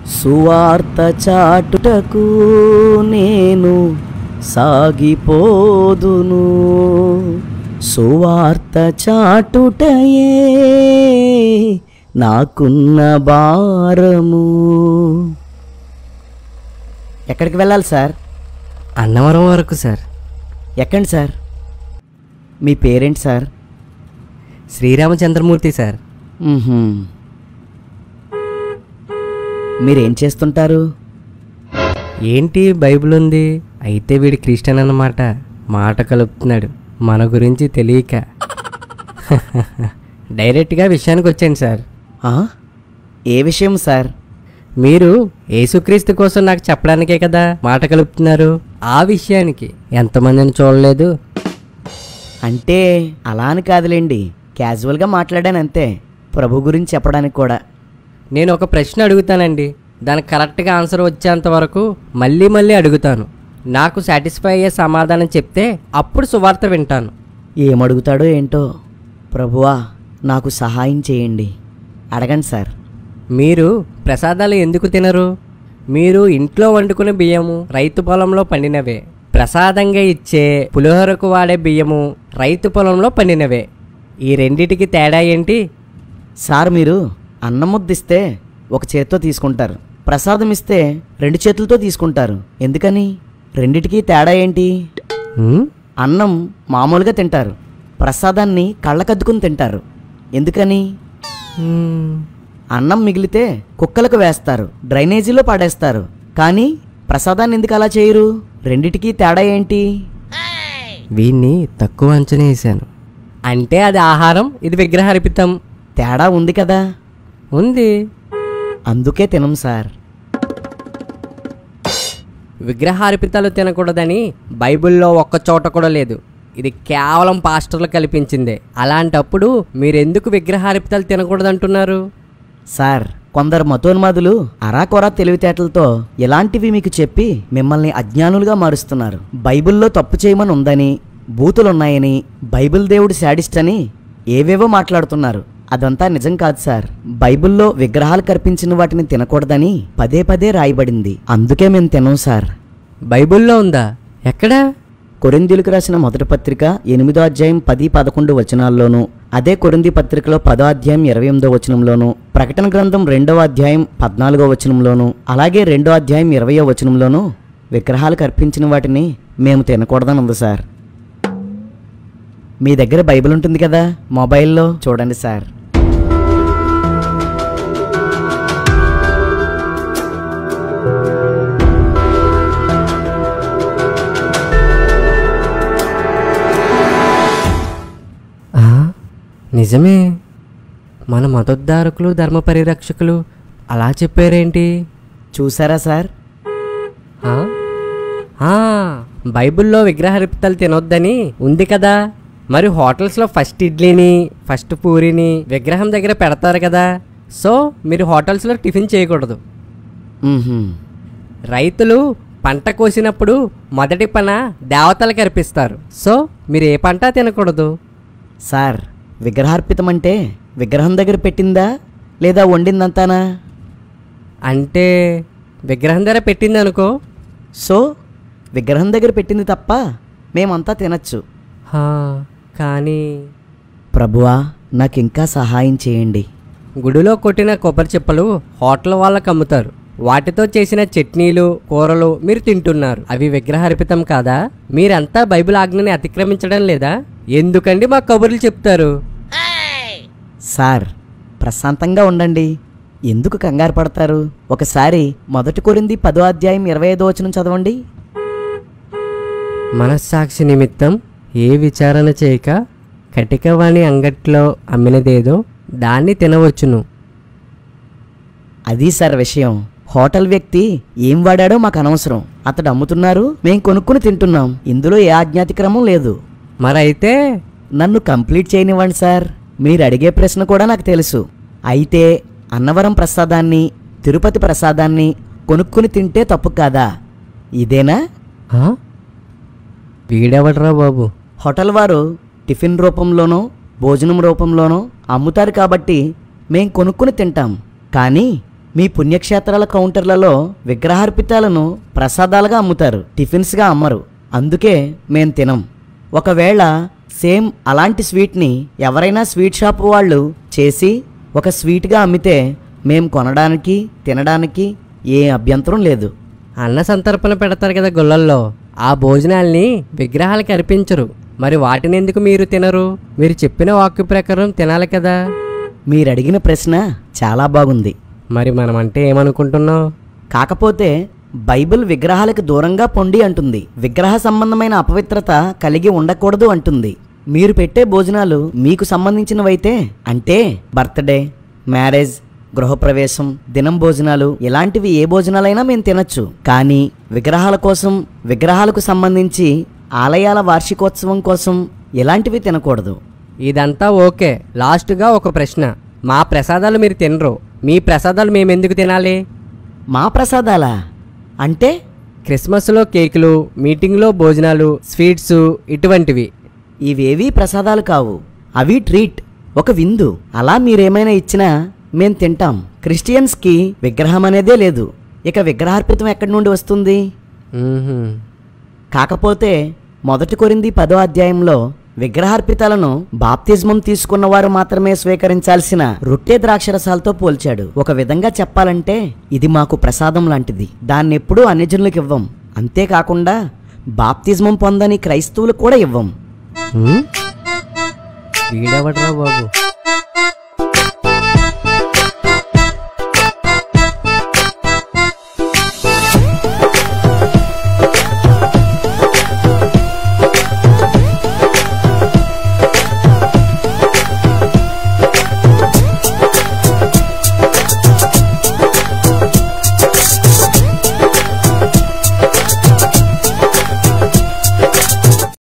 సువార్త చాటుటకు నేను సాగిపోదును సువార్త చాటుటయే నాకున్న భారము ఎక్కడికి వెళ్ళాలి సార్ అన్నవరం వరకు సార్ ఎక్కండి సార్ మీ పేరేంటి సార్ శ్రీరామచంద్రమూర్తి సార్ మ్మ్హ్మ్. మీరేం చేస్తుంటారు ఏంటి బైబిల్ ఉంది అయితే వీడు క్రిస్టియన్ అన్నమాట మాట కలుపుతున్నాడు మన గురించి తెలియక డైరెక్ట్గా విషయానికి వచ్చాను సార్ ఆ? ఏ విషయం సార్ మీరు యేసుక్రీస్తు కోసం నాకు చెప్పడానికే కదా మాట కలుపుతున్నారు ఆ విషయానికి ఎంతమందిని చూడలేదు అంటే అలా అని కాదులేండి క్యాజువల్గా మాట్లాడాను అంతే ప్రభు గురించి చెప్పడానికి కూడా నేను ఒక ప్రశ్న అడుగుతానండి దానికి కరెక్ట్గా ఆన్సర్ వచ్చేంత వరకు మళ్ళీ మళ్ళీ అడుగుతాను నాకు సాటిస్ఫై అయ్యే సమాధానం చెప్తే అప్పుడు సువార్త వింటాను ఏమడుగుతాడో ఏంటో ప్రభువా నాకు సహాయం చేయండి అడగండి సార్ మీరు ప్రసాదాలు ఎందుకు తినరు మీరు ఇంట్లో వండుకునే బియ్యము రైతు పొలంలో పండినవే ప్రసాదంగా ఇచ్చే పులిహోరకు వాడే బియ్యము రైతు పొలంలో పండినవే ఈ రెండిటికి తేడా ఏంటి సార్ మీరు అన్నం ముద్దిస్తే ఒక చేత్తో తీసుకుంటారు ప్రసాదం ఇస్తే రెండు చేతులతో తీసుకుంటారు ఎందుకని రెండిటికి తేడా ఏంటి హ్మ్? అన్నం మామూలుగా తింటారు ప్రసాదాన్ని కళ్ళకద్దుకుని తింటారు ఎందుకని హ్మ్. అన్నం మిగిలితే కుక్కలకు వేస్తారు డ్రైనేజీలో పాడేస్తారు కానీ ప్రసాదాన్ని ఎందుకు అలా చేయరు రెండిటికి తేడా ఏంటి వీన్ని తక్కువ అంచనా వేశాను అంటే అది ఆహారం ఇది విగ్రహార్పితం తేడా ఉంది కదా ఉంది అందుకే తినం సార్ విగ్రహార్పితాలు తినకూడదని బైబిల్లో ఒక్క చోట కూడా లేదు ఇది కేవలం పాస్టర్లు కల్పించిందే అలాంటప్పుడు మీరెందుకు విగ్రహార్పితాలు తినకూడదంటున్నారు సార్ కొందరు మతోన్మాదులు అరాకొరా తెలివితేటలతో ఇలాంటివి మీకు చెప్పి మిమ్మల్ని అజ్ఞానులుగా మారుస్తున్నారు బైబిల్లో తప్పు చేయమని ఉందని బూతులున్నాయని బైబిల్ దేవుడు శాడిస్ట్ అని ఏవేవో మాట్లాడుతున్నారు అదంతా నిజం కాదు సార్ బైబిల్లో విగ్రహాలు కల్పించిన వాటిని తినకూడదని పదే పదే రాయబడింది అందుకే మేము తినం సార్ బైబిల్లో ఉందా ఎక్కడా కొరిందీలకు రాసిన మొదటి పత్రిక ఎనిమిదో అధ్యాయం పది పదకొండు వచనాల్లోనూ అదే కొరింది పత్రికలో పదో అధ్యాయం ఇరవై ఎనిమిదో వచనంలోను ప్రకటన గ్రంథం రెండవ అధ్యాయం పద్నాలుగో వచనంలోను అలాగే రెండో అధ్యాయం ఇరవయో వచనంలోను విగ్రహాలకు అర్పించిన వాటిని మేము తినకూడదని ఉంది సార్ మీ దగ్గర బైబిల్ ఉంటుంది కదా మొబైల్లో చూడండి సార్ ఆ, నిజమే మన మతోద్ధారకులు ధర్మ పరిరక్షకులు అలా చెప్పారేంటి చూసారా సార్ ఆ? ఆ, బైబిల్లో విగ్రహార్పితాలు తినొద్దని ఉంది కదా మరి హోటల్స్లో ఫస్ట్ ఇడ్లీని ఫస్ట్ పూరిని విగ్రహం దగ్గర పెడతారు కదా సో మీరు హోటల్స్లో టిఫిన్ చేయకూడదు మ్మ్హ్మ్. రైతులు పంట కోసినప్పుడు మొదటి పన దేవతలకు అర్పిస్తారు సో మీరు ఏ పంట తినకూడదు సార్ విగ్రహార్పితం అంటే విగ్రహం దగ్గర పెట్టిందా లేదా వండిందంతానా అంటే విగ్రహం ధర పెట్టింది అనుకో సో విగ్రహం దగ్గర పెట్టింది తప్ప మేమంతా తినచ్చు హా, కానీ ప్రభువా నాకు ఇంకా సహాయం చేయండి గుడిలో కొట్టిన కొబ్బరి చిప్పలు హోటల్ వాళ్ళకి అమ్ముతారు వాటితో చేసిన చట్నీలు కూరలు మీరు తింటున్నారు అవి విగ్రహార్పితం కాదా మీరంతా బైబిల్ ఆజ్ఞని అతిక్రమించడం లేదా ఎందుకండి మా కబుర్లు చెప్తారు సార్ ప్రశాంతంగా ఉండండి ఎందుకు కంగారు పడతారు ఒకసారి మొదటి కొరింది పదో అధ్యాయం ఇరవై ఐదో వచనం చదవండి మనస్సాక్షి నిమిత్తం ఏ విచారణ చేయక కటికవాణి అంగట్లో అమ్మినదేదో దాన్ని తినవచ్చును అది సార్ విషయం హోటల్ వ్యక్తి ఏం వాడాడో మాకు అనవసరం అతడు అమ్ముతున్నారు మేం కొనుక్కుని తింటున్నాం ఇందులో ఏ ఆజ్ఞాతిక్రమం లేదు మరైతే నన్ను కంప్లీట్ చేయనివ్వండి సార్ మీరు అడిగే ప్రశ్న కూడా నాకు తెలుసు అయితే అన్నవరం ప్రసాదాన్ని తిరుపతి ప్రసాదాన్ని కొనుక్కుని తింటే తప్పు కాదా ఇదేనా ఆ? వీడెవడరా బాబు హోటల్ వారు టిఫిన్ రూపంలోనో భోజనం రూపంలోనో అమ్ముతారు కాబట్టి మేం కొనుక్కుని తింటాం కానీ మీ పుణ్యక్షేత్రాల కౌంటర్లలో విగ్రహార్పితాలను ప్రసాదాలుగా అమ్ముతారు టిఫిన్స్గా అమ్మరు అందుకే మేం తినం ఒకవేళ సేమ్ అలాంటి స్వీట్ని ఎవరైనా స్వీట్ షాప్ వాళ్ళు చేసి ఒక స్వీట్గా అమ్మితే మేం కొనడానికి తినడానికి ఏ అభ్యంతరం లేదు అన్న సంతర్పణ పెడతారు కదా గుళ్ళల్లో ఆ భోజనాల్ని విగ్రహాలకి అర్పించరు మరి వాటిని ఎందుకు మీరు తినరు మీరు చెప్పిన వాక్య ప్రకారం తినాలి కదా మీరు అడిగిన ప్రశ్న చాలా బాగుంది మరి మనం అంటే ఏమనుకుంటున్నావు కాకపోతే బైబిల్ విగ్రహాలకు దూరంగా పొండి అంటుంది విగ్రహ సంబంధమైన అపవిత్రత కలిగి ఉండకూడదు అంటుంది మీరు పెట్టే భోజనాలు మీకు సంబంధించినవైతే అంటే బర్త్డే మ్యారేజ్ గృహప్రవేశం దినం భోజనాలు ఇలాంటివి ఏ భోజనాలైనా మేము తినొచ్చు కానీ విగ్రహాల కోసం విగ్రహాలకు సంబంధించి ఆలయాల వార్షికోత్సవం కోసం ఇలాంటివి తినకూడదు ఇదంతా ఓకే లాస్ట్గా ఒక ప్రశ్న మా ప్రసాదాలు మీరు తినరు మీ ప్రసాదాలు మేము ఎందుకు తినాలి మా ప్రసాదాలా అంటే క్రిస్మస్లో కేకులు మీటింగ్లో భోజనాలు స్వీట్స్ ఇటువంటివి ఇవేవీ ప్రసాదాలు కావు అవి ట్రీట్ ఒక విందు అలా మీరేమైనా ఇచ్చినా మేం తింటాం క్రిస్టియన్స్కి విగ్రహం అనేదే లేదు ఇక విగ్రహార్పితం ఎక్కడి నుండి వస్తుంది మ్మ్హ్మ్. కాకపోతే మొదటి కొరింది పదో అధ్యాయంలో విగ్రహార్పితాలను బాప్తిజమం తీసుకున్న వారు మాత్రమే స్వీకరించాల్సిన రొట్టె ద్రాక్షరసాలతో పోల్చాడు ఒక విధంగా చెప్పాలంటే ఇది మాకు ప్రసాదం లాంటిది దాన్నెప్పుడూ అన్యజనులకు ఇవ్వం అంతేకాకుండా బాప్తిజమం పొందని క్రైస్తవులు కూడా ఇవ్వం హ్మ్? వీడెవడ్రా బాబు